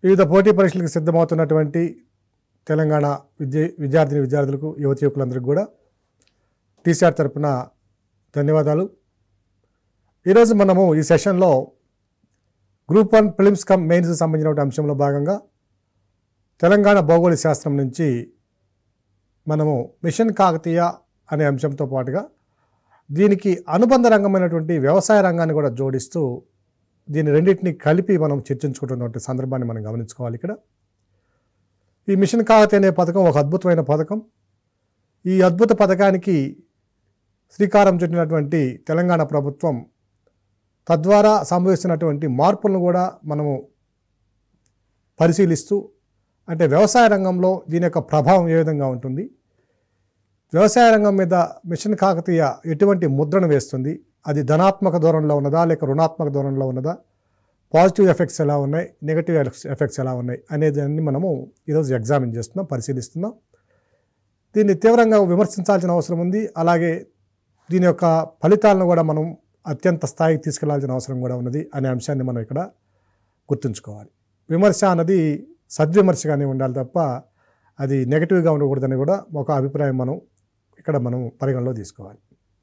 వివిధ పోటీ పరీక్షలకు సిద్ధమవుతున్నటువంటి తెలంగాణ విద్య విద్యార్థిని విద్యార్థులకు యువతి యువకులందరికీ కూడా టీసీఆర్ తరపున ధన్యవాదాలు ఈరోజు మనము ఈ సెషన్లో group one prelims cum mains సంబంధించిన అంశంలో భాగంగా తెలంగాణ భౌగోళిక శాస్త్రం నుంచి మనము మిషన్ కాకతీయ అనే అంశంతో పాటుగా దీనికి అనుబంధ రంగమైనటువంటి వ్యవసాయ రంగాన్ని కూడా జోడిస్తూ దీని రెండింటిని కలిపి మనం చర్చించుకుంటున్నటువంటి సందర్భాన్ని మనం గమనించుకోవాలి ఇక్కడ ఈ మిషన్ కాకతీయ అనే పథకం ఒక అద్భుతమైన పథకం ఈ అద్భుత పథకానికి శ్రీకారం చుట్టినటువంటి తెలంగాణ ప్రభుత్వం తద్వారా సంభవిస్తున్నటువంటి మార్పులను కూడా మనము పరిశీలిస్తూ అంటే వ్యవసాయ రంగంలో దీని యొక్క ప్రభావం ఏ విధంగా ఉంటుంది వ్యవసాయ రంగం మీద మిషన్ కాకతీయ ఎటువంటి ముద్రను వేస్తుంది అది ధనాత్మక ధోరణిలో ఉన్నదా లేక రుణాత్మక ధోరణిలో ఉన్నదా పాజిటివ్ ఎఫెక్ట్స్ ఎలా ఉన్నాయి నెగటివ్ ఎఫెక్ట్స్ ఎలా ఉన్నాయి అనేది అన్ని మనము ఈరోజు ఎగ్జామిన్ చేస్తున్నాం పరిశీలిస్తున్నాం దీన్ని తీవ్రంగా విమర్శించాల్సిన అవసరం ఉంది అలాగే దీని యొక్క ఫలితాలను కూడా మనం అత్యంత స్థాయికి తీసుకెళ్లాల్సిన అవసరం కూడా ఉన్నది అనే అంశాన్ని మనం ఇక్కడ గుర్తుంచుకోవాలి విమర్శ అన్నది సద్విమర్శగానే ఉండాలి తప్ప అది నెగిటివ్గా ఉండకూడదని కూడా ఒక అభిప్రాయం మనం ఇక్కడ మనం పరిగణలో తీసుకోవాలి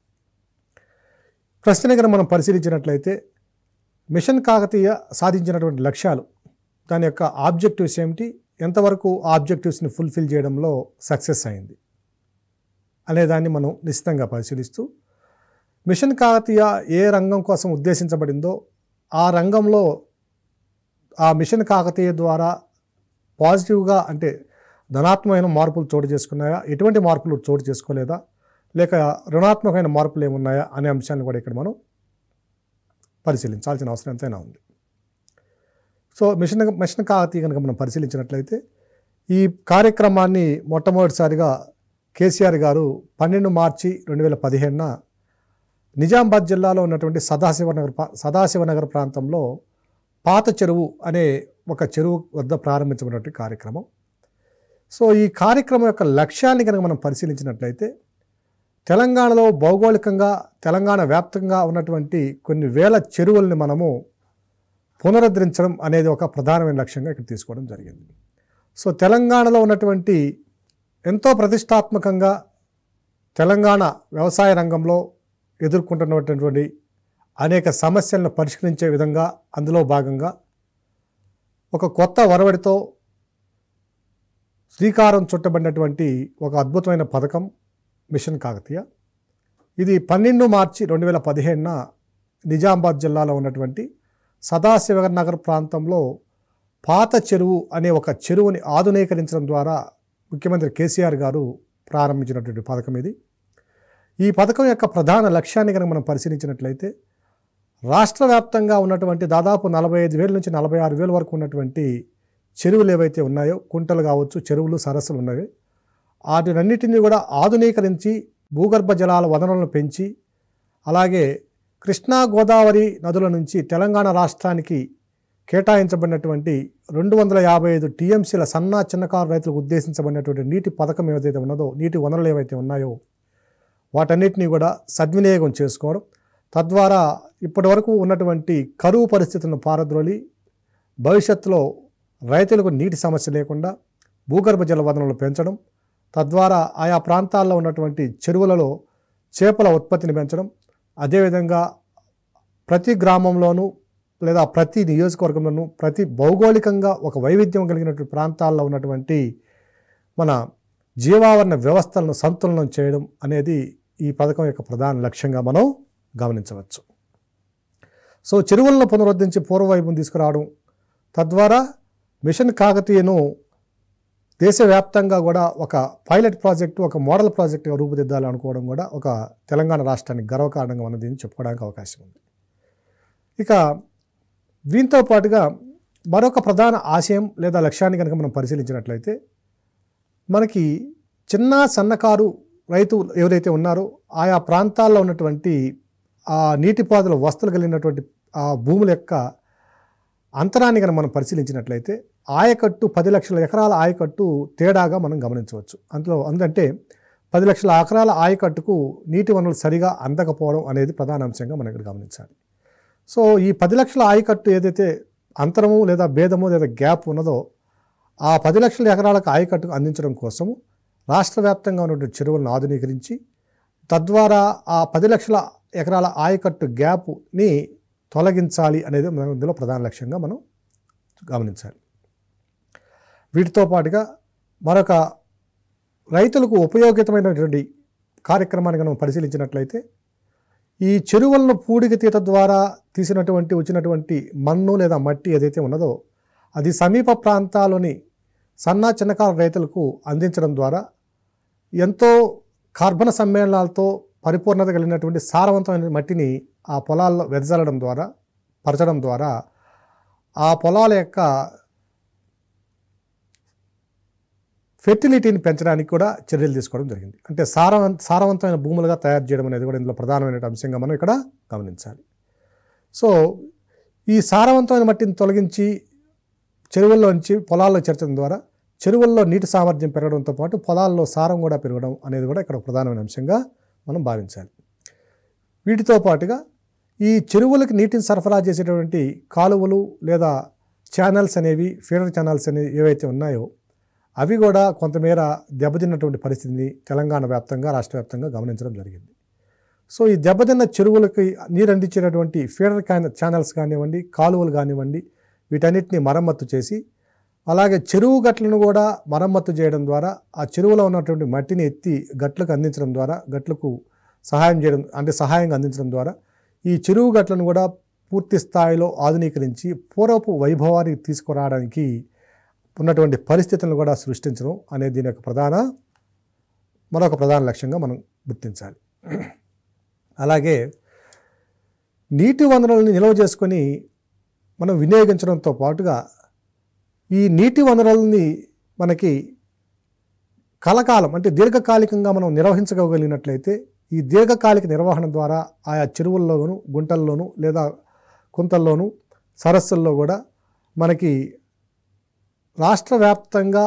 ప్రశ్న కనుక మనం పరిశీలించినట్లయితే మిషన్ కాకతీయ సాధించినటువంటి లక్ష్యాలు దాని యొక్క ఆబ్జెక్టివ్స్ ఏమిటి ఎంతవరకు ఆ ఆబ్జెక్టివ్స్ని ఫుల్ఫిల్ చేయడంలో సక్సెస్ అయింది అనే దాన్ని మనం నిశ్చితంగా పరిశీలిస్తూ మిషన్ కాకతీయ ఏ రంగం కోసం ఉద్దేశించబడిందో ఆ రంగంలో ఆ మిషన్ కాకతీయ ద్వారా పాజిటివ్గా అంటే ధనాత్మకమైన మార్పులు చోటు చేసుకున్నాయా ఎటువంటి మార్పులు చోటు చేసుకోలేదా లేక రుణాత్మకమైన మార్పులు ఏమున్నాయా అనే అంశాన్ని కూడా ఇక్కడ మనం పరిశీలించాల్సిన అవసరం ఎంతైనా ఉంది సో మిషన్ మిషన్ కాకతీయ కనుక మనం పరిశీలించినట్లయితే ఈ కార్యక్రమాన్ని మొట్టమొదటిసారిగా కేసీఆర్ గారు పన్నెండు మార్చి రెండు వేల పదిహేనున నిజామాబాద్ జిల్లాలో ఉన్నటువంటి సదాశివనగర్ ప్రా- సదాశివనగర్ ప్రాంతంలో పాత చెరువు అనే ఒక చెరువు వద్ద ప్రారంభించబడినటువంటి కార్యక్రమం సో ఈ కార్యక్రమం యొక్క లక్ష్యాన్ని కనుక మనం పరిశీలించినట్లయితే తెలంగాణలో భౌగోళికంగా తెలంగాణ వ్యాప్తంగా ఉన్నటువంటి కొన్ని వేల చెరువుల్ని మనము పునరుద్ధరించడం అనేది ఒక ప్రధానమైన లక్ష్యంగా ఇక్కడ తీసుకోవడం జరిగింది సో తెలంగాణలో ఉన్నటువంటి ఎంతో ప్రతిష్టాత్మకంగా తెలంగాణ వ్యవసాయ రంగంలో ఎదుర్కొంటున్నటువంటి అనేక సమస్యలను పరిష్కరించే విధంగా అందులో భాగంగా ఒక కొత్త వరవడితో శ్రీకారం చుట్టబడినటువంటి ఒక అద్భుతమైన పథకం మిషన్ కాకతీయ ఇది పన్నెండు మార్చి రెండు వేల పదిహేనున నిజామాబాద్ జిల్లాలో ఉన్నటువంటి సదాశివనగర్ ప్రాంతంలో పాత చెరువు అనే ఒక చెరువుని ఆధునీకరించడం ద్వారా ముఖ్యమంత్రి కేసీఆర్ గారు ప్రారంభించినటువంటి పథకం ఇది ఈ పథకం యొక్క ప్రధాన లక్ష్యాన్ని కనుక మనం పరిశీలించినట్లయితే రాష్ట్ర వ్యాప్తంగా ఉన్నటువంటి దాదాపు నలభై ఐదు వేల నుంచి నలభై ఆరు వేల వరకు ఉన్నటువంటి చెరువులు ఏవైతే ఉన్నాయో కుంటలు కావచ్చు చెరువులు సరస్సులు ఉన్నవి వాటినన్నిటినీ కూడా ఆధునీకరించి భూగర్భ జలాల వనరులను పెంచి అలాగే కృష్ణా గోదావరి నదుల నుంచి తెలంగాణ రాష్ట్రానికి కేటాయించబడినటువంటి రెండు వందల యాభై ఐదు టీఎంసీల సన్న చిన్నకారు రైతులకు ఉద్దేశించబడినటువంటి నీటి పథకం ఏదైతే ఉన్నదో నీటి వనరులు ఏవైతే ఉన్నాయో వాటన్నిటినీ కూడా సద్వినియోగం చేసుకోవడం తద్వారా ఇప్పటి వరకు ఉన్నటువంటి కరువు పరిస్థితులను పారద్రోలి భవిష్యత్తులో రైతులకు నీటి సమస్య లేకుండా భూగర్భ జల వనరులు పెంచడం తద్వారా ఆయా ప్రాంతాల్లో ఉన్నటువంటి చెరువులలో చేపల ఉత్పత్తిని పెంచడం అదేవిధంగా ప్రతి గ్రామంలోనూ లేదా ప్రతి నియోజకవర్గంలోనూ ప్రతి భౌగోళికంగా ఒక వైవిధ్యం కలిగినటువంటి ప్రాంతాల్లో ఉన్నటువంటి మన జీవావరణ వ్యవస్థలను సంతులనం చేయడం అనేది ఈ పథకం యొక్క ప్రధాన లక్ష్యంగా మనం గమనించవచ్చు సో చెరువులను పునరుద్ధరించి పూర్వవైపును తీసుకురావడం తద్వారా మిషన్ కాకతీయను దేశవ్యాప్తంగా కూడా ఒక పైలట్ ప్రాజెక్టు ఒక మోడల్ ప్రాజెక్టుగా రూపుదిద్దాలి అనుకోవడం కూడా ఒక తెలంగాణ రాష్ట్రానికి గర్వకారణంగా ఉన్నది అని చెప్పుకోవడానికి అవకాశం ఉంది ఇక దీంతో పాటుగా మరొక ప్రధాన ఆశయం లేదా లక్ష్యాన్ని కనుక మనం పరిశీలించినట్లయితే మనకి చిన్న సన్నకారు రైతు ఎవరైతే ఉన్నారో ఆయా ప్రాంతాల్లో ఉన్నటువంటి ఆ నీటిపారుదల వస్తువులు కలిగినటువంటి ఆ భూముల యొక్క అంతరాన్ని కనుక మనం పరిశీలించినట్లయితే ఆయకట్టు పది లక్షల ఎకరాల ఆయకట్టు తేడాగా మనం గమనించవచ్చు అందులో అందుకంటే పది లక్షల ఎకరాల ఆయకట్టుకు నీటి వనరులు సరిగా అందకపోవడం అనేది ప్రధాన అంశంగా మనం ఇక్కడ గమనించాలి సో ఈ పది లక్షల ఆయకట్టు ఏదైతే అంతరము లేదా భేదము లేదా గ్యాప్ ఉన్నదో ఆ పది లక్షల ఎకరాలకు ఆయకట్టుకు అందించడం కోసము రాష్ట్ర వ్యాప్తంగా ఉన్నటువంటి చెరువులను ఆధునీకరించి తద్వారా ఆ పది లక్షల ఎకరాల ఆయకట్టు గ్యాప్ని తొలగించాలి అనేది మనం ఇందులో ప్రధాన లక్ష్యంగా మనం గమనించాలి వీటితో పాటుగా మరొక రైతులకు ఉపయోగితమైనటువంటి కార్యక్రమాన్ని మనం పరిశీలించినట్లయితే ఈ చెరువులను పూడిక తీత ద్వారా తీసినటువంటి వచ్చినటువంటి మన్ను లేదా మట్టి ఏదైతే ఉన్నదో అది సమీప ప్రాంతాల్లోని సన్న చిన్నకారు రైతులకు అందించడం ద్వారా ఎంతో కార్బన సమ్మేళనాలతో పరిపూర్ణత కలిగినటువంటి సారవంతమైన మట్టిని ఆ పొలాల్లో వెదజల్లడం ద్వారా పరచడం ద్వారా ఆ పొలాల యొక్క ఫెర్టిలిటీని పెంచడానికి కూడా చర్యలు తీసుకోవడం జరిగింది అంటే సారవంత సారవంతమైన భూములుగా తయారు చేయడం అనేది కూడా ఇందులో ప్రధానమైన అంశంగా మనం ఇక్కడ గమనించాలి సో ఈ సారవంతమైన మట్టిని తొలగించి చెరువుల్లోంచి పొలాల్లో చేర్చడం ద్వారా చెరువుల్లో నీటి సామర్థ్యం పెరగడంతో పాటు పొలాల్లో సారం కూడా పెరగడం అనేది కూడా ఇక్కడ ఒక ప్రధానమైన అంశంగా మనం భావించాలి వీటితో పాటుగా ఈ చెరువులకు నీటిని సరఫరా చేసేటటువంటి కాలువలు లేదా ఛానల్స్ అనేవి ఫీడర్ ఛానల్స్ అనేవి ఏవైతే ఉన్నాయో అవి కూడా కొంతమేర దెబ్బతిన్నటువంటి పరిస్థితిని తెలంగాణ వ్యాప్తంగా రాష్ట్ర వ్యాప్తంగా గమనించడం జరిగింది సో ఈ దెబ్బతిన్న చెరువులకి నీరు అందించేటటువంటి ఫీడర్ క్యాన్ ఛానల్స్ కానివ్వండి కాలువలు కానివ్వండి వీటన్నిటిని మరమ్మత్తు చేసి అలాగే చెరువు గట్లను కూడా మరమ్మత్తు చేయడం ద్వారా ఆ చెరువులో ఉన్నటువంటి మట్టిని ఎత్తి గట్లకు అందించడం ద్వారా గట్లకు సహాయం చేయడం అంటే సహాయంగా అందించడం ద్వారా ఈ చెరువు గట్లను కూడా పూర్తి స్థాయిలో ఆధునీకరించి పూర్వపు వైభవానికి తీసుకురావడానికి ఉన్నటువంటి పరిస్థితులను కూడా సృష్టించడం అనేది దీని యొక్క ప్రధాన మరొక ప్రధాన లక్ష్యంగా మనం గుర్తించాలి అలాగే నీటి వనరులను నిల్వ చేసుకొని మనం వినియోగించడంతో పాటుగా ఈ నీటి వనరులని మనకి కలకాలం అంటే దీర్ఘకాలికంగా మనం నిర్వహించగలిగినట్లయితే ఈ దీర్ఘకాలిక నిర్వహణ ద్వారా ఆయా చెరువుల్లోనూ గుంటల్లోనూ లేదా కుంతల్లోనూ సరస్సుల్లో కూడా మనకి రాష్ట్ర వ్యాప్తంగా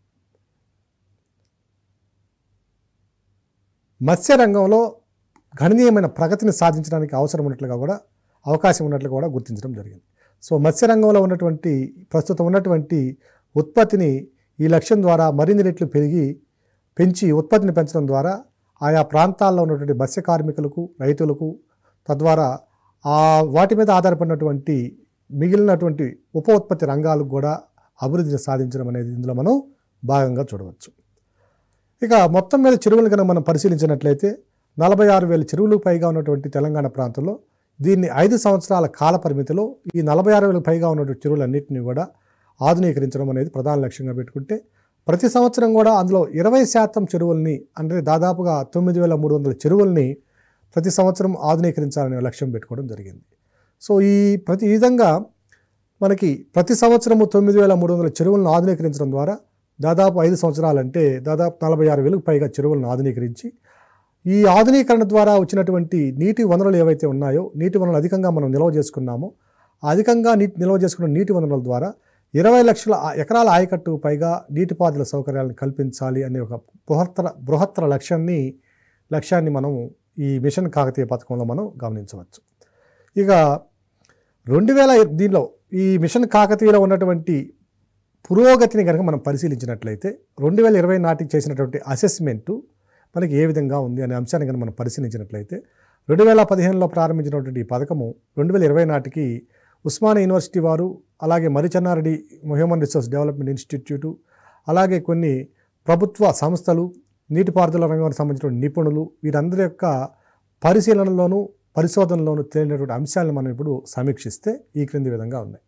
మత్స్య రంగంలో గణనీయమైన ప్రగతిని సాధించడానికి అవసరం ఉన్నట్లుగా కూడా అవకాశం ఉన్నట్లుగా కూడా గుర్తించడం జరిగింది సో మత్స్య రంగంలో ఉన్నటువంటి ప్రస్తుతం ఉన్నటువంటి ఉత్పత్తిని ఈ లక్ష్యం ద్వారా మరిన్ని రెట్లు పెరిగి పెంచి ఉత్పత్తిని పెంచడం ద్వారా ఆయా ప్రాంతాల్లో ఉన్నటువంటి మత్స్య కార్మికులకు రైతులకు తద్వారా ఆ వాటి మీద ఆధారపడినటువంటి మిగిలినటువంటి ఉప ఉత్పత్తి రంగాలకు కూడా అభివృద్ధిని సాధించడం అనేది ఇందులో మనం భాగంగా చూడవచ్చు ఇక మొత్తం మీద చెరువులు కనుక మనం పరిశీలించినట్లయితే నలభై ఆరు వేల చెరువులకు పైగా ఉన్నటువంటి తెలంగాణ ప్రాంతంలో దీన్ని ఐదు సంవత్సరాల కాల పరిమితిలో ఈ నలభై ఆరు వేలకు పైగా ఉన్నటువంటి చెరువులన్నింటినీ కూడా ఆధునీకరించడం అనేది ప్రధాన లక్ష్యంగా పెట్టుకుంటే ప్రతి సంవత్సరం కూడా అందులో ఇరవై శాతం చెరువుల్ని అంటే దాదాపుగా తొమ్మిది వేల మూడు వందల చెరువుల్ని ప్రతి సంవత్సరం ఆధునీకరించాలనే లక్ష్యం పెట్టుకోవడం జరిగింది సో ఈ ప్రతి ఈ విధంగా మనకి ప్రతి సంవత్సరము తొమ్మిది వేల మూడు వందల చెరువులను ఆధునీకరించడం ద్వారా దాదాపు ఐదు సంవత్సరాలంటే దాదాపు నలభై ఆరు వేలకు పైగా చెరువులను ఆధునీకరించి ఈ ఆధునీకరణ ద్వారా వచ్చినటువంటి నీటి వనరులు ఏవైతే ఉన్నాయో నీటి వనరులు అధికంగా మనం నిల్వ చేసుకున్నామో ఆ అధికంగా నీటి నిల్వ చేసుకున్న నీటి వనరుల ద్వారా ఇరవై లక్షల ఆ- ఎకరాల ఆయకట్టు పైగా నీటిపారుదల సౌకర్యాలను కల్పించాలి అనే ఒక బృహత్తర బృహత్తర లక్ష్యాన్ని లక్ష్యాన్ని మనం ఈ మిషన్ కాకతీయ పథకంలో మనం గమనించవచ్చు ఇక రెండు వేల దీనిలో ఈ మిషన్ కాకతీయలో ఉన్నటువంటి పురోగతిని కనుక మనం పరిశీలించినట్లయితే రెండు వేల ఇరవై నాటికి చేసినటువంటి అసెస్మెంటు మనకి ఏ విధంగా ఉంది అనే అంశాన్ని కనుక మనం పరిశీలించినట్లయితే రెండు వేల పదిహేనులో ప్రారంభించినటువంటి ఈ పథకము రెండు వేల ఇరవై నాటికి ఉస్మానియా యూనివర్సిటీ వారు అలాగే Marri Chenna Reddy human resource development institute అలాగే కొన్ని ప్రభుత్వ సంస్థలు నీటిపారుదల రంగానికి సంబంధించిన నిపుణులు వీరందరి యొక్క పరిశీలనలోనూ పరిశోధనలోనూ తేలినటువంటి అంశాలను మనం ఇప్పుడు సమీక్షిస్తే ఈ క్రింది విధంగా ఉన్నాయి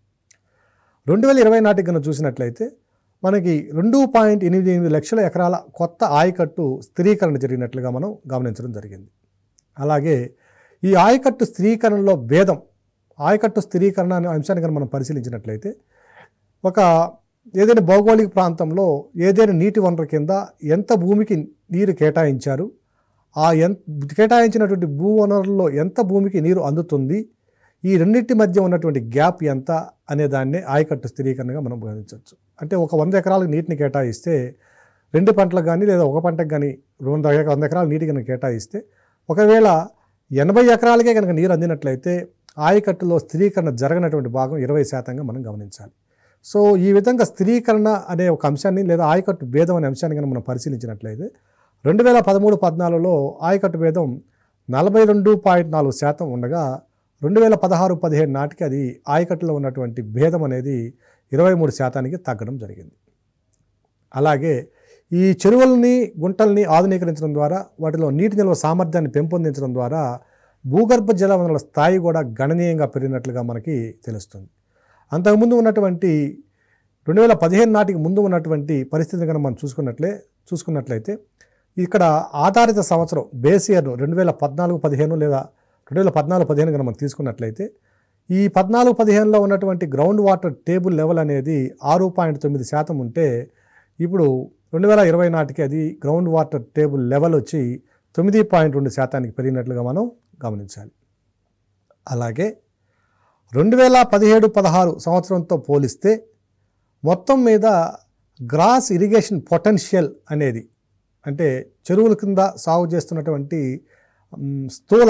రెండు వేల ఇరవై నాటికి కనుక చూసినట్లయితే మనకి రెండు పాయింట్ ఎనిమిది ఎనిమిది లక్షల ఎకరాల కొత్త ఆయకట్టు స్థిరీకరణ జరిగినట్లుగా మనం గమనించడం జరిగింది అలాగే ఈ ఆయకట్టు స్థిరీకరణలో భేదం ఆయకట్టు స్థిరీకరణ అనే అంశాన్ని కనుక మనం పరిశీలించినట్లయితే ఒక ఏదైనా భౌగోళిక ప్రాంతంలో ఏదైనా నీటి వనరు కింద ఎంత భూమికి నీరు కేటాయించారు ఆ ఎంత కేటాయించినటువంటి భూ వనరుల్లో ఎంత భూమికి నీరు అందుతుంది ఈ రెండింటి మధ్య ఉన్నటువంటి గ్యాప్ ఎంత అనే దాన్నే ఆయకట్టు స్థిరీకరణగా మనం గమనించవచ్చు అంటే ఒక వంద ఎకరాలకు నీటిని కేటాయిస్తే రెండు పంటలకు కానీ లేదా ఒక పంటకు కానీ రెండు వంద ఎకరాల నీటి కనుక కేటాయిస్తే ఒకవేళ ఎనభై ఎకరాలకే కనుక నీరు అందినట్లయితే ఆయకట్టులో స్థిరీకరణ జరగనటువంటి భాగం ఇరవై శాతంగా మనం గమనించాలి సో ఈ విధంగా స్థిరీకరణ అనే ఒక అంశాన్ని లేదా ఆయకట్టు భేదం అనే అంశాన్ని కనుక మనం పరిశీలించినట్లయితే రెండు వేల పదమూడు పద్నాలుగులో ఆయకట్టు భేదం నలభై రెండు పాయింట్ నాలుగు శాతం ఉండగా రెండు వేల పదహారు పదిహేను నాటికి అది ఆయకట్టులో ఉన్నటువంటి భేదం అనేది ఇరవై మూడు శాతానికి తగ్గడం జరిగింది అలాగే ఈ చెరువులని గుంటల్ని ఆధునీకరించడం ద్వారా వాటిలో నీటి నిల్వ సామర్థ్యాన్ని పెంపొందించడం ద్వారా భూగర్భ జల వనరుల స్థాయి కూడా గణనీయంగా పెరిగినట్లుగా మనకి తెలుస్తుంది అంతకుముందు ఉన్నటువంటి రెండు వేల పదిహేను నాటికి ముందు ఉన్నటువంటి పరిస్థితిని కనుక మనం చూసుకున్నట్లే చూసుకున్నట్లయితే ఇక్కడ ఆధారిత సంవత్సరం బేస్ ఇయర్ను రెండు వేల పద్నాలుగు పదిహేను లేదా రెండు వేల పద్నాలుగు పదిహేను కనుక మనం తీసుకున్నట్లయితే ఈ పద్నాలుగు పదిహేనులో ఉన్నటువంటి గ్రౌండ్ వాటర్ టేబుల్ లెవెల్ అనేది ఆరు పాయింట్ తొమ్మిది శాతం ఉంటే ఇప్పుడు రెండు వేల ఇరవై నాటికి అది గ్రౌండ్ వాటర్ టేబుల్ లెవెల్ వచ్చి తొమ్మిది పాయింట్ రెండు శాతానికి పెరిగినట్లుగా మనం గమనించాలి అలాగే రెండు వేల పదిహేడు పదహారు సంవత్సరంతో పోలిస్తే మొత్తం మీద గ్రాస్ ఇరిగేషన్ పొటెన్షియల్ అనేది అంటే చెరువుల కింద సాగు చేస్తున్నటువంటి మ్, స్థూల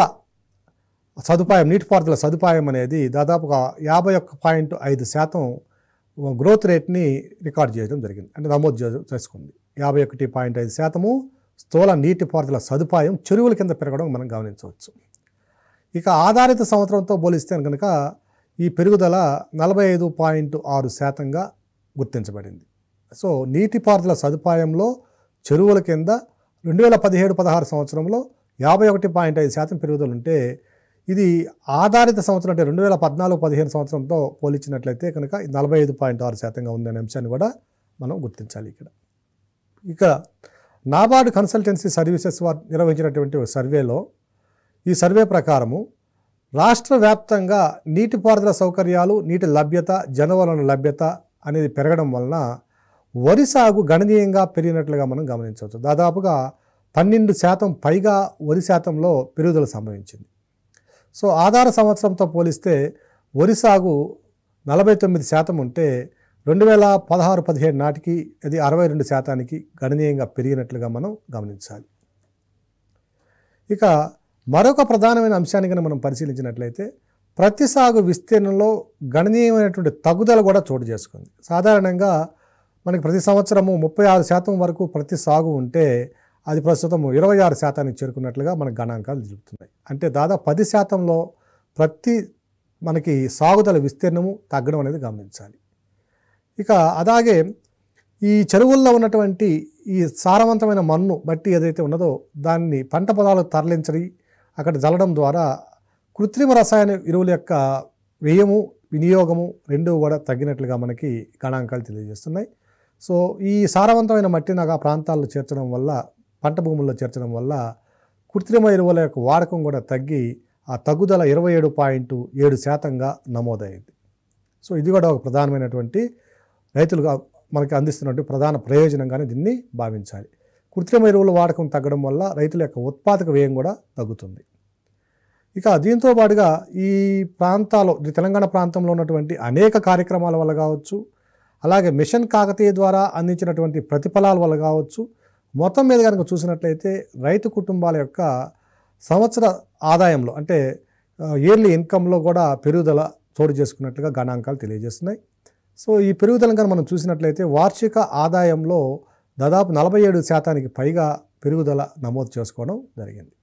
సదుపాయం నీటిపారుదల సదుపాయం అనేది దాదాపుగా యాభై ఒక్క పాయింట్ ఐదు శాతం గ్రోత్ రేట్ని రికార్డ్ చేయడం జరిగింది అంటే నమోదు చే- చేసుకుంది యాభై ఒకటి పాయింట్ ఐదు శాతము స్థూల నీటిపారుదల సదుపాయం చెరువుల కింద పెరగడం మనం గమనించవచ్చు ఇక ఆధారిత సంవత్సరంతో పోలిస్తే కనుక ఈ పెరుగుదల నలభై ఐదు పాయింట్ ఆరు శాతంగా గుర్తించబడింది సో నీటిపారుదల సదుపాయంలో చెరువుల కింద రెండు వేల పదిహేడు పదహారు సంవత్సరంలో యాభై ఒకటి పాయింట్ ఐదు శాతం పెరుగుదల ఉంటే ఇది ఆధారిత సంవత్సరం అంటే రెండు వేల పద్నాలుగు పదిహేను సంవత్సరంతో పోల్చినట్లయితే కనుక నలభై ఐదు పాయింట్ ఆరు శాతంగా ఉందనే అంశాన్ని కూడా మనం గుర్తించాలి ఇక్కడ ఇక నాబార్డ్ కన్సల్టెన్సీ సర్వీసెస్ వారు నిర్వహించినటువంటి ఒక సర్వేలో ఈ సర్వే ప్రకారము రాష్ట్ర వ్యాప్తంగా నీటిపారుదల సౌకర్యాలు నీటి లభ్యత జనవనరుల లభ్యత అనేది పెరగడం వలన వరి సాగు గణనీయంగా పెరిగినట్లుగా మనం గమనించవచ్చు దాదాపుగా పన్నెండు శాతం పైగా వరి శాతంలో పెరుగుదల సంభవించింది సో ఆధార సంవత్సరంతో పోలిస్తే వరి సాగు నలభై తొమ్మిది శాతం ఉంటే రెండు వేల పదహారు పదిహేడు నాటికి అది అరవై రెండు శాతానికి గణనీయంగా పెరిగినట్లుగా మనం గమనించాలి ఇక మరొక ప్రధానమైన అంశాన్ని కనుక మనం పరిశీలించినట్లయితే ప్రతి సాగు విస్తీర్ణంలో గణనీయమైనటువంటి తగ్గుదల కూడా చోటు చేసుకుంది సాధారణంగా మనకి ప్రతి సంవత్సరము ముప్పై ఆరు శాతం వరకు ప్రతి సాగు ఉంటే అది ప్రస్తుతం ఇరవై ఆరు శాతానికి చేరుకున్నట్లుగా మన గణాంకాలు తెలుపుతున్నాయి అంటే దాదాపు పది శాతంలో ప్రతి మనకి సాగుదల విస్తీర్ణము తగ్గడం అనేది గమనించాలి ఇక అలాగే ఈ చెరువుల్లో ఉన్నటువంటి ఈ సారవంతమైన మన్ను బట్టి ఏదైతే ఉన్నదో దాన్ని పంట పొలాలకు తరలించడి అక్కడ జల్లడం ద్వారా కృత్రిమ రసాయన ఎరువుల యొక్క వ్యయము వినియోగము రెండు కూడా తగ్గినట్లుగా మనకి గణాంకాలు తెలియజేస్తున్నాయి సో ఈ సారవంతమైన మట్టిని ఆ ప్రాంతాల్లో చేర్చడం వల్ల పంట భూముల్లో చేర్చడం వల్ల కృత్రిమ ఎరువుల యొక్క వాడకం కూడా తగ్గి ఆ తగ్గుదల ఇరవై ఏడు పాయింట్ ఏడు శాతంగా నమోదైంది సో ఇది కూడా ఒక ప్రధానమైనటువంటి రైతులుగా మనకి అందిస్తున్నటువంటి ప్రధాన ప్రయోజనంగానే దీన్ని భావించాలి కృత్రిమ ఎరువుల వాడకం తగ్గడం వల్ల రైతుల యొక్క ఉత్పాదక వ్యయం కూడా తగ్గుతుంది ఇక దీంతో పాటుగా ఈ ప్రాంతాల్లో ఈ తెలంగాణ ప్రాంతంలో ఉన్నటువంటి అనేక కార్యక్రమాల వల్ల కావచ్చు అలాగే మిషన్ కాకతీయ ద్వారా అందించినటువంటి ప్రతిఫలాల వల్ల కావచ్చు మొత్తం మీద కనుక చూసినట్లయితే రైతు కుటుంబాల యొక్క సంవత్సర ఆదాయంలో అంటే ఇయర్లీ ఇన్కంలో కూడా పెరుగుదల చోటు చేసుకున్నట్లుగా గణాంకాలు తెలియజేస్తున్నాయి సో ఈ పెరుగుదలను కనుక మనం చూసినట్లయితే వార్షిక ఆదాయంలో దాదాపు నలభై ఏడు శాతానికి పైగా పెరుగుదల నమోదు చేసుకోవడం జరిగింది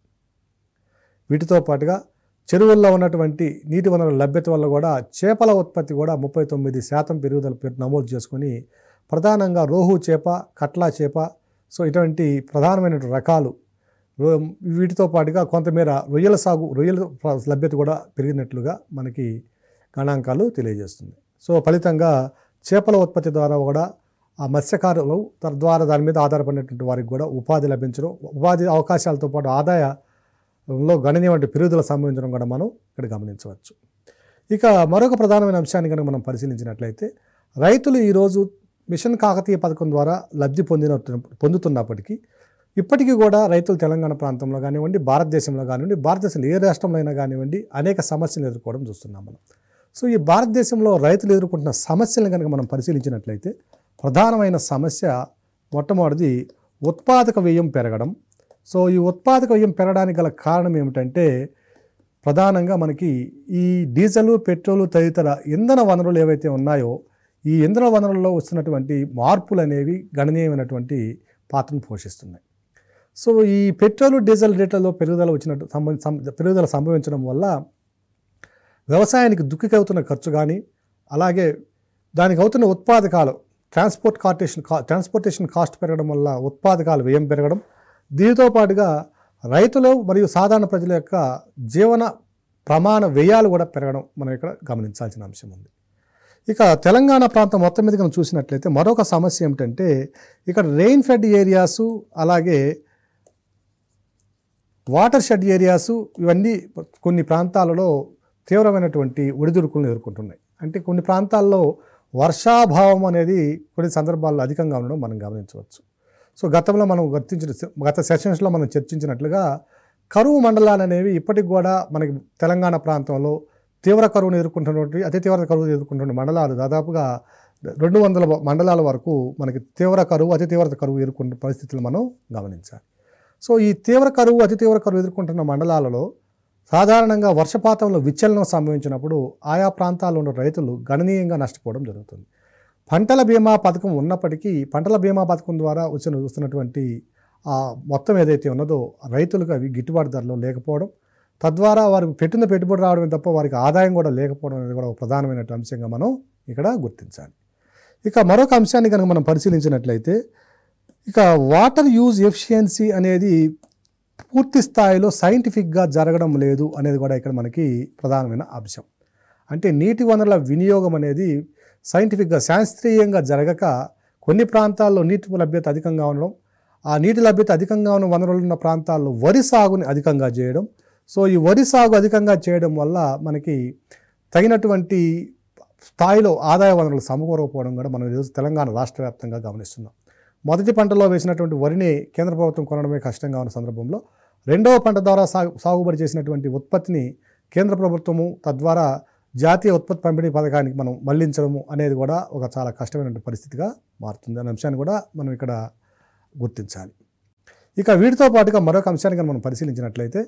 వీటితో పాటుగా చెరువుల్లో ఉన్నటువంటి నీటి వనరుల లభ్యత వల్ల కూడా చేపల ఉత్పత్తి కూడా ముప్పై తొమ్మిది శాతం పెరుగుదల పె- నమోదు చేసుకొని ప్రధానంగా రోహు చేప కట్లా చేప సో ఇటువంటి ప్రధానమైన రకాలు రో- వీటితో పాటుగా కొంతమేర రొయ్యల సాగు రొయ్యల ప్ర- లభ్యత కూడా పెరిగినట్లుగా మనకి గణాంకాలు తెలియజేస్తుంది సో ఫలితంగా చేపల ఉత్పత్తి ద్వారా కూడా ఆ మత్స్యకారులు తద్వారా దాని మీద ఆధారపడినటువంటి వారికి కూడా ఉపాధి లభించడం ఉపాధి అవకాశాలతో పాటు ఆదాయంలో గణనీయమైన పెరుగుదల సంభవించడం కూడా మనం ఇక్కడ గమనించవచ్చు ఇక మరొక ప్రధానమైన అంశాన్ని కనుక మనం పరిశీలించినట్లయితే రైతులు ఈరోజు మిషన్ కాకతీయ పథకం ద్వారా లబ్ధి పొందిన పొందుతున్నప్పటికీ ఇప్పటికీ కూడా రైతులు తెలంగాణ ప్రాంతంలో కానివ్వండి భారతదేశంలో కానివ్వండి భారతదేశంలో ఏ రాష్ట్రంలో అయినా కానివ్వండి అనేక సమస్యలు ఎదుర్కోవడం చూస్తున్నాం మనం సో ఈ భారతదేశంలో రైతులు ఎదుర్కొంటున్న సమస్యలను కనుక మనం పరిశీలించినట్లయితే ప్రధానమైన సమస్య మొట్టమొదటిది ఉత్పాదక వ్యయం పెరగడం సో ఈ ఉత్పాదక వ్యయం పెరగడానికి గల కారణం ఏమిటంటే ప్రధానంగా మనకి ఈ డీజిల్ పెట్రోలు తదితర ఇంధన వనరులు ఏవైతే ఉన్నాయో ఈ ఇంధన వనరుల్లో వస్తున్నటువంటి మార్పులు అనేవి గణనీయమైనటువంటి పాత్రను పోషిస్తున్నాయి సో ఈ పెట్రోల్ డీజిల్ రేట్లలో పెరుగుదల వచ్చినట్టు సంబంధ సం- పెరుగుదల సంభవించడం వల్ల వ్యవసాయానికి దుక్కికి అవుతున్న ఖర్చు కానీ అలాగే దానికి అవుతున్న ఉత్పాదకాలు ట్రాన్స్పోర్ట్ కార్టేషన్ కా ట్రాన్స్పోర్టేషన్ కాస్ట్ పెరగడం వల్ల ఉత్పాదకాలు వ్యయం పెరగడం దీనితో పాటుగా రైతులు మరియు సాధారణ ప్రజల యొక్క జీవన ప్రమాణ వ్యయాలు కూడా పెరగడం మనం ఇక్కడ గమనించాల్సిన అంశం ఉంది ఇక తెలంగాణ ప్రాంతం మొత్తం మీద మనం చూసినట్లయితే మరొక సమస్య ఏమిటంటే ఇక్కడ రెయిన్ ఫెడ్ ఏరియాసు అలాగే వాటర్ షెడ్ ఏరియాసు ఇవన్నీ కొన్ని ప్రాంతాలలో తీవ్రమైనటువంటి ఒడిదుడుకులను ఎదుర్కొంటున్నాయి అంటే కొన్ని ప్రాంతాల్లో వర్షాభావం అనేది కొన్ని సందర్భాల్లో అధికంగా ఉండడం మనం గమనించవచ్చు సో గతంలో మనం గుర్తించిన గత సెషన్స్లో మనం చర్చించినట్లుగా కరువు మండలాలు అనేవి ఇప్పటికి కూడా మనకి తెలంగాణ ప్రాంతంలో తీవ్ర కరువును ఎదుర్కొంటున్నటువంటి అతి తీవ్ర కరువు ఎదుర్కొంటున్న మండలాలు దాదాపుగా రెండు వందల మండలాల వరకు మనకి తీవ్ర కరువు అతి తీవ్రత కరువు ఎదుర్కొంటున్న పరిస్థితులు మనం గమనించాలి సో ఈ తీవ్ర కరువు అతి తీవ్ర కరువు ఎదుర్కొంటున్న మండలాలలో సాధారణంగా వర్షపాతంలో విచలనం సంభవించినప్పుడు ఆయా ప్రాంతాల్లో ఉన్న రైతులు గణనీయంగా నష్టపోవడం జరుగుతుంది పంటల బీమా పథకం ఉన్నప్పటికీ పంటల బీమా పథకం ద్వారా వచ్చిన వస్తున్నటువంటి ఆ మొత్తం ఏదైతే ఉన్నదో రైతులకు అవి గిట్టుబాటు ధరలో లేకపోవడం తద్వారా వారికి పెట్టిన పెట్టుబడి రావడమే తప్ప వారికి ఆదాయం కూడా లేకపోవడం అనేది కూడా ఒక ప్రధానమైన అంశంగా మనం ఇక్కడ గుర్తించాలి ఇక మరొక అంశాన్ని కనుక మనం పరిశీలించినట్లయితే ఇక వాటర్ యూజ్ ఎఫిషియన్సీ అనేది పూర్తి స్థాయిలో సైంటిఫిక్గా జరగడం లేదు అనేది కూడా ఇక్కడ మనకి ప్రధానమైన అంశం అంటే నీటి వనరుల వినియోగం అనేది సైంటిఫిక్గా శాస్త్రీయంగా జరగక కొన్ని ప్రాంతాల్లో నీటి లభ్యత అధికంగా ఉండడం ఆ నీటి లభ్యత అధికంగా ఉన్న వనరులు ఉన్న ప్రాంతాల్లో వరి సాగుని అధికంగా చేయడం సో ఈ వరి సాగు అధికంగా చేయడం వల్ల మనకి తగినటువంటి స్థాయిలో ఆదాయ వనరులు సమకూరకపోవడం కూడా మనం ఈరోజు తెలంగాణ రాష్ట్ర వ్యాప్తంగా గమనిస్తున్నాం మొదటి పంటలో వేసినటువంటి వరిని కేంద్ర ప్రభుత్వం కొనడమే కష్టంగా ఉన్న సందర్భంలో రెండవ పంట ద్వారా సాగు సాగుబడి చేసినటువంటి ఉత్పత్తిని కేంద్ర ప్రభుత్వము తద్వారా జాతీయ ఉత్పత్తి పంపిణీ పథకానికి మనం మళ్లించడము అనేది కూడా ఒక చాలా కష్టమైన పరిస్థితిగా మారుతుంది అనే అంశాన్ని కూడా మనం ఇక్కడ గుర్తించాలి ఇక వీటితో పాటుగా మరొక అంశాన్ని కనుక మనం పరిశీలించినట్లయితే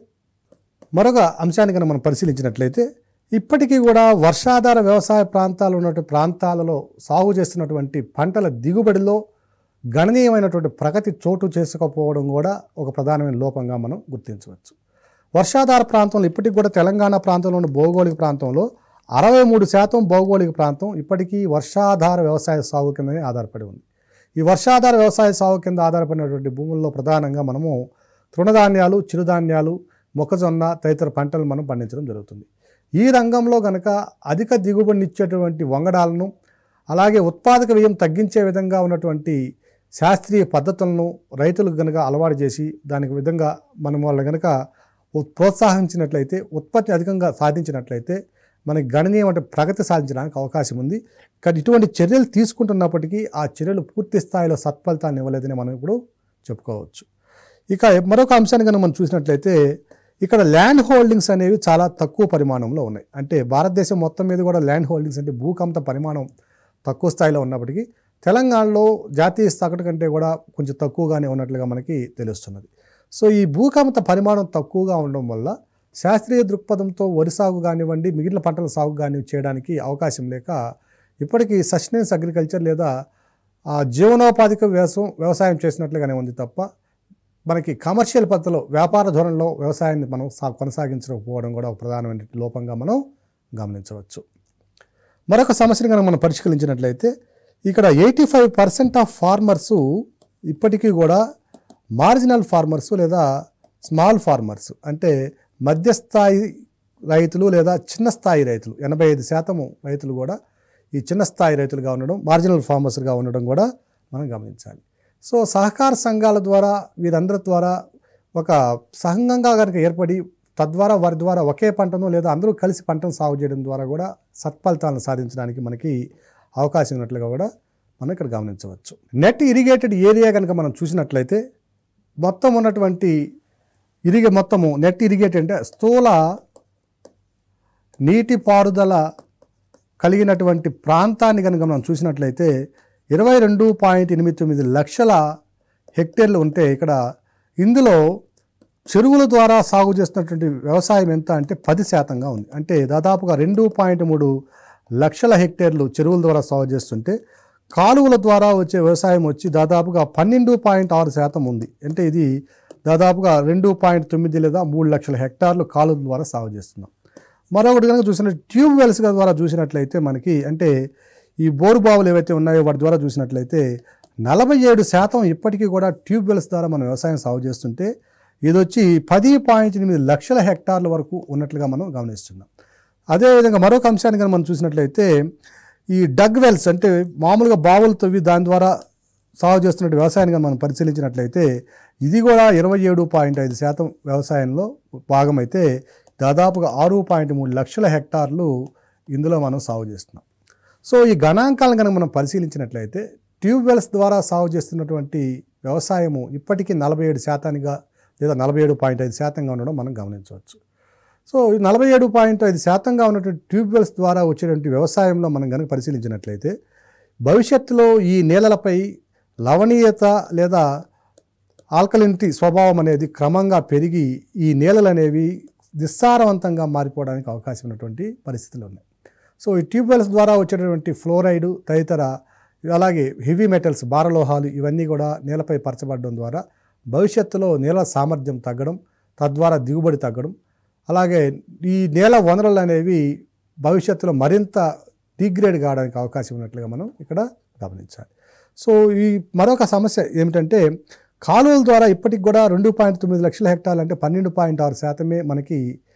మరొక అంశాన్ని కనుక మనం పరిశీలించినట్లయితే ఇప్పటికీ కూడా వర్షాధార వ్యవసాయ ప్రాంతాలు ఉన్నటువంటి ప్రాంతాలలో సాగు చేస్తున్నటువంటి పంటల దిగుబడిలో గణనీయమైనటువంటి ప్రగతి చోటు చేసుకోకపోవడం కూడా ఒక ప్రధానమైన లోపంగా మనం గుర్తించవచ్చు వర్షాధార ప్రాంతంలో ఇప్పటికి కూడా తెలంగాణ ప్రాంతంలోని భౌగోళిక ప్రాంతంలో అరవై మూడు శాతం భౌగోళిక ప్రాంతం ఇప్పటికీ వర్షాధార వ్యవసాయ సాగు కిందనే ఆధారపడి ఉంది ఈ వర్షాధార వ్యవసాయ సాగు కింద ఆధారపడినటువంటి భూముల్లో ప్రధానంగా మనము తృణధాన్యాలు చిరుధాన్యాలు మొక్కజొన్న తదితర పంటలు మనం పండించడం జరుగుతుంది ఈ రంగంలో కనుక అధిక దిగుబడినిచ్చేటువంటి వంగడాలను అలాగే ఉత్పాదక వ్యయం తగ్గించే విధంగా ఉన్నటువంటి శాస్త్రీయ పద్ధతులను రైతులకు కనుక అలవాటు చేసి దానికి విధంగా మనం వాళ్ళని కనుక ప్రోత్సహించినట్లయితే ఉత్పత్తి అధికంగా సాధించినట్లయితే మనకి గణనీయమైన ప్రగతి సాధించడానికి అవకాశం ఉంది కానీ ఇటువంటి చర్యలు తీసుకుంటున్నప్పటికీ ఆ చర్యలు పూర్తి స్థాయిలో సత్ఫలితాన్ని ఇవ్వలేదని మనం ఇప్పుడు చెప్పుకోవచ్చు ఇక మరొక అంశాన్ని కనుక మనం చూసినట్లయితే ఇక్కడ ల్యాండ్ హోల్డింగ్స్ అనేవి చాలా తక్కువ పరిమాణంలో ఉన్నాయి అంటే భారతదేశం మొత్తం మీద కూడా ల్యాండ్ హోల్డింగ్స్ అంటే భూకంప పరిమాణం తక్కువ స్థాయిలో ఉన్నప్పటికీ తెలంగాణలో జాతీయ సగటు కంటే కూడా కొంచెం తక్కువగానే ఉన్నట్లుగా మనకి తెలుస్తున్నది సో ఈ భూకంప పరిమాణం తక్కువగా ఉండడం వల్ల శాస్త్రీయ దృక్పథంతో వరి సాగు కానివ్వండి మిగిలిన పంటల సాగు కాని చేయడానికి అవకాశం లేక ఇప్పటికీ సస్టైన్స్ అగ్రికల్చర్ లేదా ఆ జీవనోపాధిక వ్యవసాయం వ్యవసాయం చేసినట్లుగానే ఉంది తప్ప మనకి కమర్షియల్ పద్ధతిలో వ్యాపార ధోరణిలో వ్యవసాయాన్ని మనం సా- కొనసాగించకపోవడం కూడా ఒక ప్రధానమైన లోపంగా మనం గమనించవచ్చు మరొక సమస్యను కనుక మనం పరిష్కరించినట్లయితే ఇక్కడ eighty five percent of farmers ఇప్పటికీ కూడా మార్జినల్ ఫార్మర్స్ లేదా స్మాల్ ఫార్మర్స్ అంటే మధ్యస్థాయి రైతులు లేదా చిన్న స్థాయి రైతులు ఎనభై ఐదు శాతము రైతులు కూడా ఈ చిన్న స్థాయి రైతులుగా ఉండడం మార్జినల్ ఫార్మర్స్గా ఉండడం కూడా మనం గమనించాలి సో సహకార సంఘాల ద్వారా వీరందరి ద్వారా ఒక సంఘంగా కనుక ఏర్పడి తద్వారా వారి ద్వారా ఒకే పంటను లేదా అందరూ కలిసి పంటను సాగు చేయడం ద్వారా కూడా సత్ఫలితాలను సాధించడానికి మనకి అవకాశం ఉన్నట్లుగా కూడా మనం ఇక్కడ గమనించవచ్చు నెట్ ఇరిగేటెడ్ ఏరియా కనుక మనం చూసినట్లయితే మొత్తం ఉన్నటువంటి ఇరిగే మొత్తము నెట్ ఇరిగేటెడ్ అంటే స్థూల నీటిపారుదల కలిగినటువంటి ప్రాంతాన్ని కనుక మనం చూసినట్లయితే ఇరవై రెండు పాయింట్ ఎనిమిది తొమ్మిది లక్షల హెక్టేర్లు ఉంటే ఇక్కడ ఇందులో చెరువుల ద్వారా సాగు చేస్తున్నటువంటి వ్యవసాయం ఎంత అంటే పది శాతంగా ఉంది అంటే దాదాపుగా రెండు పాయింట్ మూడు లక్షల హెక్టేర్లు చెరువుల ద్వారా సాగు చేస్తుంటే కాలువల ద్వారా వచ్చే వ్యవసాయం వచ్చి దాదాపుగా పన్నెండు పాయింట్ ఆరు శాతం ఉంది అంటే ఇది దాదాపుగా రెండు పాయింట్ తొమ్మిది లేదా మూడు లక్షల హెక్టార్లు కాలువల ద్వారా సాగు చేస్తున్నాం మరొకటి కనుక చూసిన ట్యూబ్ వెల్స్ ద్వారా చూసినట్లయితే మనకి అంటే ఈ బోరు బావులు ఏవైతే ఉన్నాయో వాటి ద్వారా చూసినట్లయితే నలభై ఏడు శాతం ఇప్పటికీ కూడా ట్యూబ్ వెల్స్ ద్వారా మనం వ్యవసాయం సాగు చేస్తుంటే ఇది వచ్చి పది పాయింట్ ఎనిమిది లక్షల హెక్టార్ల వరకు ఉన్నట్లుగా మనం గమనిస్తున్నాం అదేవిధంగా మరొక అంశాన్ని కనుక మనం చూసినట్లయితే ఈ డగ్ వెల్స్ అంటే మామూలుగా బావులు తవ్వి దాని ద్వారా సాగు చేస్తున్న వ్యవసాయాన్ని కనుక మనం పరిశీలించినట్లయితే ఇది కూడా ఇరవై ఏడు పాయింట్ ఐదు శాతం వ్యవసాయంలో భాగమైతే దాదాపుగా ఆరు పాయింట్ మూడు లక్షల హెక్టార్లు ఇందులో మనం సాగు చేస్తున్నాం సో ఈ గణాంకాలను కనుక మనం పరిశీలించినట్లయితే ట్యూబ్ వెల్స్ ద్వారా సాగు చేస్తున్నటువంటి వ్యవసాయము ఇప్పటికీ నలభై ఏడు శాతానిగా లేదా నలభై ఏడు పాయింట్ ఐదు శాతంగా ఉండడం మనం గమనించవచ్చు సో ఈ నలభై ఏడు పాయింట్ ఐదు శాతంగా ఉన్నటువంటి ట్యూబ్ వెల్స్ ద్వారా వచ్చేటువంటి వ్యవసాయంలో మనం కనుక పరిశీలించినట్లయితే భవిష్యత్తులో ఈ నేలలపై లవణీయత లేదా ఆల్కలినిటీ స్వభావం అనేది క్రమంగా పెరిగి ఈ నేలలు అనేవి నిస్సారవంతంగా మారిపోవడానికి అవకాశం ఉన్నటువంటి పరిస్థితులు ఉన్నాయి సో ఈ ట్యూబ్ వెల్స్ ద్వారా వచ్చేటటువంటి ఫ్లోరైడ్ తదితర అలాగే హెవీ మెటల్స్ భారలోహాలు ఇవన్నీ కూడా నేలపై పరచబడడం ద్వారా భవిష్యత్తులో నేల సామర్థ్యం తగ్గడం తద్వారా దిగుబడి తగ్గడం అలాగే ఈ నేల వనరులు అనేవి భవిష్యత్తులో మరింత డిగ్రేడ్ కావడానికి అవకాశం ఉన్నట్లుగా మనం ఇక్కడ గమనించాలి సో ఈ మరొక సమస్య ఏమిటంటే కాలువల ద్వారా ఇప్పటికి కూడా రెండు పాయింట్ తొమ్మిది లక్షల హెక్టార్లు అంటే పన్నెండు పాయింట్ ఆరు శాతమే మనకి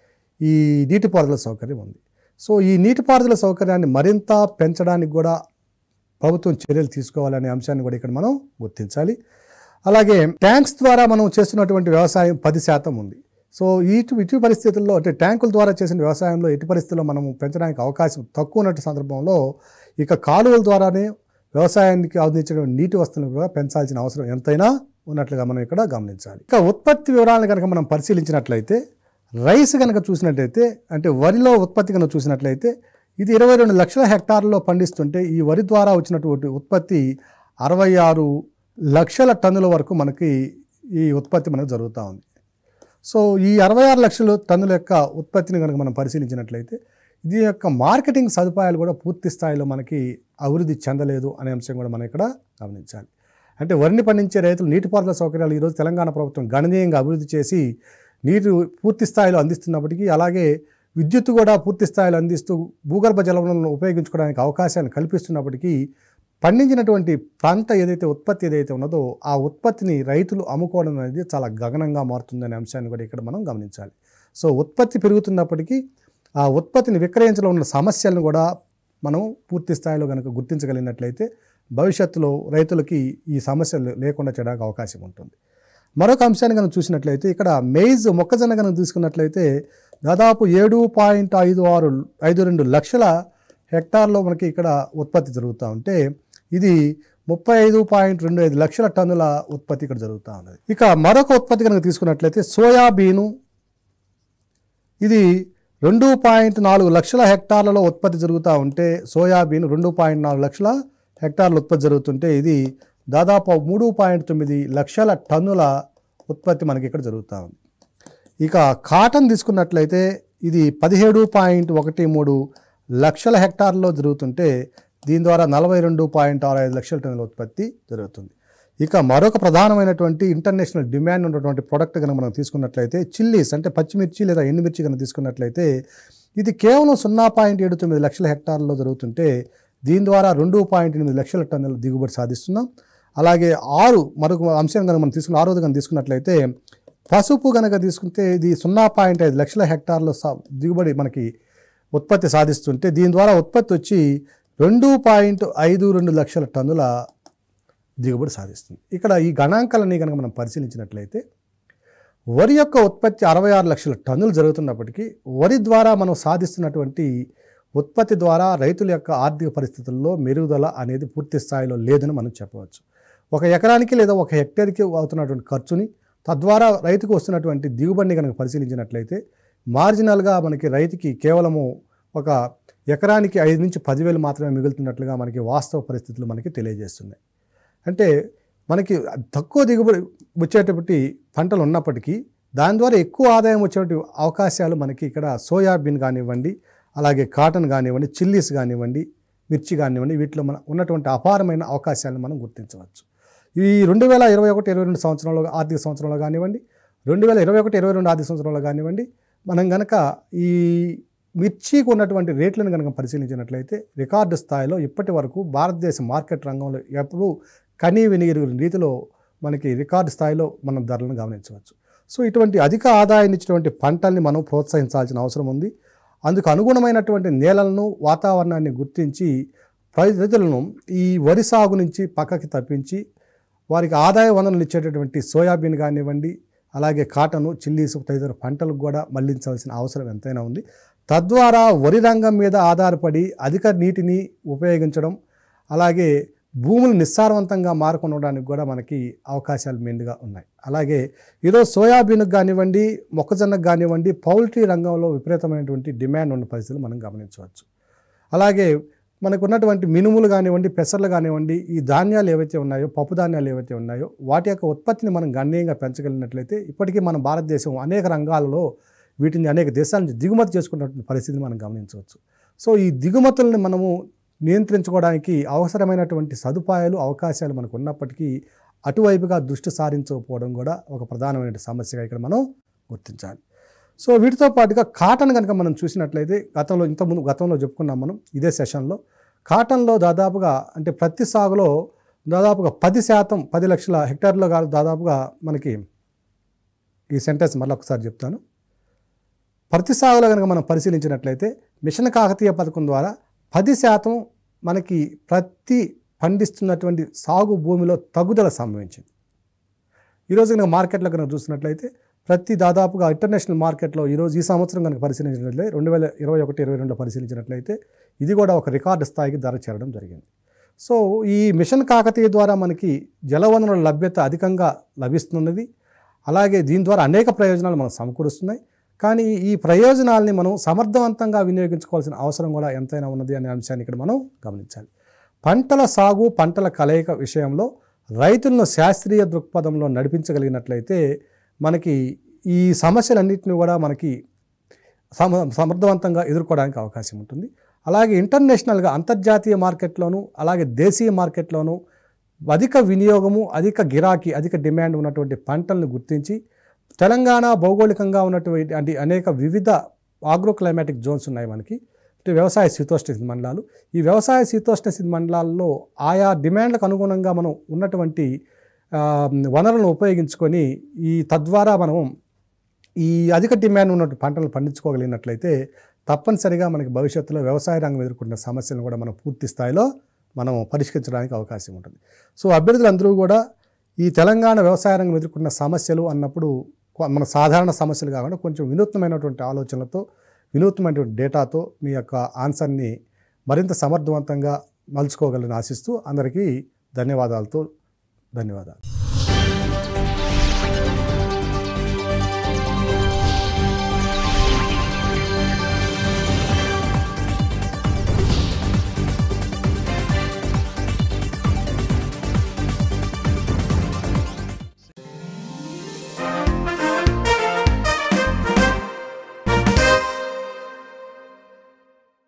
ఈ నీటిపారుదల సౌకర్యం ఉంది సో ఈ నీటిపారుదల సౌకర్యాన్ని మరింత పెంచడానికి కూడా ప్రభుత్వం చర్యలు తీసుకోవాలనే అంశాన్ని కూడా ఇక్కడ మనం గుర్తించాలి అలాగే ట్యాంక్స్ ద్వారా మనం చేస్తున్నటువంటి వ్యవసాయం పది శాతం ఉంది సో ఇటు ఇటు పరిస్థితుల్లో అంటే ట్యాంకుల ద్వారా చేసిన వ్యవసాయంలో ఎటు పరిస్థితుల్లో మనం పెంచడానికి అవకాశం తక్కువ ఉన్నట్టు సందర్భంలో ఇక కాలువల ద్వారానే వ్యవసాయానికి అందించిన నీటి వస్తువులను కూడా పెంచాల్సిన అవసరం ఎంతైనా ఉన్నట్లుగా మనం ఇక్కడ గమనించాలి ఇక ఉత్పత్తి వివరాలను కనుక మనం పరిశీలించినట్లయితే రైస్ కనుక చూసినట్లయితే అంటే వరిలో ఉత్పత్తి కనుక చూసినట్లయితే ఇది ఇరవై రెండు లక్షల హెక్టార్లలో పండిస్తుంటే ఈ వరి ద్వారా వచ్చినటువంటి ఉత్పత్తి అరవై ఆరు లక్షల టన్నుల వరకు మనకి ఈ ఉత్పత్తి మనకు జరుగుతూ ఉంది సో ఈ అరవై ఆరు లక్షల టన్నుల యొక్క ఉత్పత్తిని కనుక మనం పరిశీలించినట్లయితే దీని యొక్క మార్కెటింగ్ సదుపాయాలు కూడా పూర్తి స్థాయిలో మనకి అభివృద్ధి చెందలేదు అనే అంశం కూడా మనం ఇక్కడ గమనించాలి అంటే వరిని పండించే రైతులు నీటిపారుదల సౌకర్యాలు ఈరోజు తెలంగాణ ప్రభుత్వం గణనీయంగా అభివృద్ధి చేసి నీరు పూర్తి స్థాయిలో అందిస్తున్నప్పటికీ అలాగే విద్యుత్తు కూడా పూర్తి స్థాయిలో అందిస్తూ భూగర్భ జలవనరులను ఉపయోగించుకోవడానికి అవకాశాన్ని కల్పిస్తున్నప్పటికీ పండించినటువంటి పంట ఏదైతే ఉత్పత్తి ఏదైతే ఉన్నదో ఆ ఉత్పత్తిని రైతులు అమ్ముకోవడం అనేది చాలా గగనంగా మారుతుందనే అంశాన్ని కూడా ఇక్కడ మనం గమనించాలి సో ఉత్పత్తి పెరుగుతున్నప్పటికీ ఆ ఉత్పత్తిని విక్రయించడంలో ఉన్న సమస్యలను కూడా మనం పూర్తి స్థాయిలో కనుక గుర్తించగలిగినట్లయితే భవిష్యత్తులో రైతులకి ఈ సమస్యలు లేకుండా చేయడానికి అవకాశం ఉంటుంది మరొక అంశాన్ని కనుక చూసినట్లయితే ఇక్కడ మెయిజ్ మొక్కజొన్న కనుక తీసుకున్నట్లయితే దాదాపు ఏడు పాయింట్ ఐదు ఆరు ఐదు రెండు లక్షల హెక్టార్లో మనకి ఇక్కడ ఉత్పత్తి జరుగుతూ ఉంటే ఇది ముప్పై ఐదు పాయింట్ రెండు ఐదు లక్షల టన్నుల ఉత్పత్తి ఇక్కడ జరుగుతూ ఉన్నది ఇక మరొక ఉత్పత్తి కనుక తీసుకున్నట్లయితే సోయాబీను ఇది రెండు పాయింట్ నాలుగు లక్షల హెక్టార్లలో ఉత్పత్తి జరుగుతూ ఉంటే సోయాబీన్ రెండు పాయింట్ నాలుగు లక్షల హెక్టార్ల ఉత్పత్తి జరుగుతుంటే ఇది దాదాపు మూడు పాయింట్ తొమ్మిది లక్షల టన్నుల ఉత్పత్తి మనకి ఇక్కడ జరుగుతూ ఉంది ఇక కాటన్ తీసుకున్నట్లయితే ఇది పదిహేడు పాయింట్ ఒకటి మూడు లక్షల హెక్టార్లో జరుగుతుంటే దీని ద్వారా నలభై రెండు పాయింట్ ఆరు ఐదు లక్షల టన్నుల ఉత్పత్తి జరుగుతుంది ఇక మరొక ప్రధానమైనటువంటి ఇంటర్నేషనల్ డిమాండ్ ఉన్నటువంటి ప్రోడక్ట్ కనుక మనం తీసుకున్నట్లయితే చిల్లీస్ అంటే పచ్చిమిర్చి లేదా ఎండుమిర్చి కనుక తీసుకున్నట్లయితే ఇది కేవలం సున్నా పాయింట్ ఏడు తొమ్మిది లక్షల హెక్టార్లలో జరుగుతుంటే దీని ద్వారా రెండు పాయింట్ ఎనిమిది లక్షల టన్నుల దిగుబడి సాధిస్తున్నాం అలాగే ఆరు మరొక అంశం కనుక మనం తీసుకున్న ఆరోది కనుక తీసుకున్నట్లయితే పసుపు కనుక తీసుకుంటే ఇది సున్నా పాయింట్ ఐదు లక్షల హెక్టార్ల సా- దిగుబడి మనకి ఉత్పత్తి సాధిస్తుంటే దీని ద్వారా ఉత్పత్తి వచ్చి రెండు పాయింట్ ఐదు రెండు లక్షల టన్నుల దిగుబడి సాధిస్తుంది ఇక్కడ ఈ గణాంకాలన్నీ కనుక మనం పరిశీలించినట్లయితే వరి యొక్క ఉత్పత్తి అరవై ఆరు లక్షల టన్నులు జరుగుతున్నప్పటికీ వరి ద్వారా మనం సాధిస్తున్నటువంటి ఉత్పత్తి ద్వారా రైతుల యొక్క ఆర్థిక పరిస్థితుల్లో మెరుగుదల అనేది పూర్తి స్థాయిలో లేదని మనం చెప్పవచ్చు ఒక ఎకరానికి లేదా ఒక హెక్టేర్కి అవుతున్నటువంటి ఖర్చుని తద్వారా రైతుకు వస్తున్నటువంటి దిగుబడిని కనుక పరిశీలించినట్లయితే మార్జినల్గా మనకి రైతుకి కేవలము ఒక ఎకరానికి ఐదు నుంచి పదివేలు మాత్రమే మిగులుతున్నట్లుగా మనకి వాస్తవ పరిస్థితులు మనకి తెలియజేస్తున్నాయి అంటే మనకి తక్కువ దిగుబడి వచ్చేటప్పటి పంటలు ఉన్నప్పటికీ దాని ద్వారా ఎక్కువ ఆదాయం వచ్చేటువంటి అవకాశాలు మనకి ఇక్కడ సోయాబీన్ కానివ్వండి అలాగే కాటన్ కానివ్వండి చిల్లీస్ కానివ్వండి మిర్చి కానివ్వండి వీటిలో మన ఉన్నటువంటి అపారమైన అవకాశాలను మనం గుర్తించవచ్చు ఈ రెండు వేల ఇరవై ఒకటి ఇరవై రెండు సంవత్సరంలో ఆర్థిక సంవత్సరంలో కానివ్వండి రెండు వేల ఇరవై ఒకటి ఇరవై రెండు ఆర్థిక సంవత్సరంలో కానివ్వండి మనం గనక ఈ మిర్చికి ఉన్నటువంటి రేట్లను కనుక పరిశీలించినట్లయితే రికార్డు స్థాయిలో ఇప్పటి వరకు భారతదేశ మార్కెట్ రంగంలో ఎప్పుడూ కనీ వినిగిరి రీతిలో మనకి రికార్డు స్థాయిలో మనం ధరలను గమనించవచ్చు సో ఇటువంటి అధిక ఆదాయాన్ని ఇచ్చినటువంటి పంటల్ని మనం ప్రోత్సహించాల్సిన అవసరం ఉంది అందుకు అనుగుణమైనటువంటి నేలలను వాతావరణాన్ని గుర్తించి రైతులను ఈ వరి సాగు నుంచి పక్కకి తప్పించి వారికి ఆదాయ వనరులు ఇచ్చేటటువంటి సోయాబీన్ కానివ్వండి అలాగే కాటను చిల్లీస్ తదితర పంటలకు కూడా మళ్లించాల్సిన అవసరం ఎంతైనా ఉంది తద్వారా వరి రంగం మీద ఆధారపడి అధిక నీటిని ఉపయోగించడం అలాగే భూములు నిస్సారవంతంగా మారకుండా ఉండడానికి కూడా మనకి అవకాశాలు మెండుగా ఉన్నాయి అలాగే ఈరోజు సోయాబీన్కి కానివ్వండి మొక్కజొన్నకు కానివ్వండి పౌల్ట్రీ రంగంలో విపరీతమైనటువంటి డిమాండ్ ఉన్న పరిస్థితులు మనం గమనించవచ్చు అలాగే మనకు ఉన్నటువంటి మినుములు కానివ్వండి పెసర్లు కానివ్వండి ఈ ధాన్యాలు ఏవైతే ఉన్నాయో పప్పు ధాన్యాలు ఏవైతే ఉన్నాయో వాటి యొక్క ఉత్పత్తిని మనం గణనీయంగా పెంచగలిగినట్లయితే ఇప్పటికీ మన భారతదేశం అనేక రంగాలలో వీటిని అనేక దేశాల నుంచి దిగుమతి చేసుకున్నటువంటి పరిస్థితిని మనం గమనించవచ్చు సో ఈ దిగుమతులను మనము నియంత్రించుకోవడానికి అవసరమైనటువంటి సదుపాయాలు అవకాశాలు మనకు ఉన్నప్పటికీ అటువైపుగా దృష్టి సారించకపోవడం కూడా ఒక ప్రధానమైన సమస్యగా ఇక్కడ మనం గుర్తించాలి సో వీటితో పాటుగా కాటన్ కనుక మనం చూసినట్లయితే గతంలో ఇంతకుముందు గతంలో చెప్పుకున్నాం మనం ఇదే సెషన్లో కాటన్లో దాదాపుగా అంటే ప్రతి సాగులో దాదాపుగా పది శాతం పది లక్షల హెక్టార్లో కాదు దాదాపుగా మనకి ఈ సెంటెన్స్ మళ్ళీ ఒకసారి చెప్తాను ప్రతి సాగులో కనుక మనం పరిశీలించినట్లయితే మిషన్ కాకతీయ పథకం ద్వారా పది శాతం మనకి ప్రతి పండిస్తున్నటువంటి సాగు భూమిలో తగ్గుదల సంభవించింది ఈరోజు కనుక మార్కెట్లో కనుక చూసినట్లయితే ప్రతి దాదాపుగా ఇంటర్నేషనల్ మార్కెట్లో ఈరోజు ఈ సంవత్సరం కనుక పరిశీలించినట్లయితే రెండు వేల ఇరవై ఒకటి ఇరవై రెండులో పరిశీలించినట్లయితే ఇది కూడా ఒక రికార్డు స్థాయికి ధర చేరడం జరిగింది సో ఈ మిషన్ కాకతీయ ద్వారా మనకి జలవనరుల లభ్యత అధికంగా లభిస్తున్నది అలాగే దీని ద్వారా అనేక ప్రయోజనాలు మనకు సమకూరుస్తున్నాయి కానీ ఈ ప్రయోజనాల్ని మనం సమర్థవంతంగా వినియోగించుకోవాల్సిన అవసరం కూడా ఎంతైనా ఉన్నది అనే అంశాన్ని ఇక్కడ మనం గమనించాలి పంటల సాగు పంటల కలయిక విషయంలో రైతులను శాస్త్రీయ దృక్పథంలో నడిపించగలిగినట్లయితే మనకి ఈ సమస్యలన్నింటినీ కూడా మనకి సమ సమర్థవంతంగా ఎదుర్కోవడానికి అవకాశం ఉంటుంది అలాగే ఇంటర్నేషనల్గా అంతర్జాతీయ మార్కెట్లోను అలాగే దేశీయ మార్కెట్లోను అధిక వినియోగము అధిక గిరాకీ అధిక డిమాండ్ ఉన్నటువంటి పంటలను గుర్తించి తెలంగాణ భౌగోళికంగా ఉన్నటువంటి అంటే అనేక వివిధ ఆగ్రో క్లైమాటిక్ జోన్స్ ఉన్నాయి మనకి అంటే వ్యవసాయ శీతోష్ణ స్థితి మండలాలు ఈ వ్యవసాయ శీతోష్ణ స్థితి మండలాల్లో ఆయా డిమాండ్లకు అనుగుణంగా మనం ఉన్నటువంటి ఆ, వనరులను ఉపయోగించుకొని ఈ తద్వారా మనం ఈ అధిక డిమాండ్ ఉన్నటువంటి పంటలు పండించుకోగలిగినట్లయితే తప్పనిసరిగా మనకి భవిష్యత్తులో వ్యవసాయ రంగం ఎదుర్కొంటున్న సమస్యలను కూడా మనం పూర్తి స్థాయిలో మనం పరిష్కరించడానికి అవకాశం ఉంటుంది సో అభ్యర్థులందరూ కూడా ఈ తెలంగాణ వ్యవసాయ రంగం ఎదుర్కొన్న సమస్యలు అన్నప్పుడు కొ- మన సాధారణ సమస్యలు కాకుండా కొంచెం వినూత్నమైనటువంటి ఆలోచనలతో వినూత్నమైనటువంటి డేటాతో మీ యొక్క ఆన్సర్ని మరింత సమర్థవంతంగా మలుచుకోగలని ఆశిస్తూ అందరికీ ధన్యవాదాలతో ధన్యవాదాలు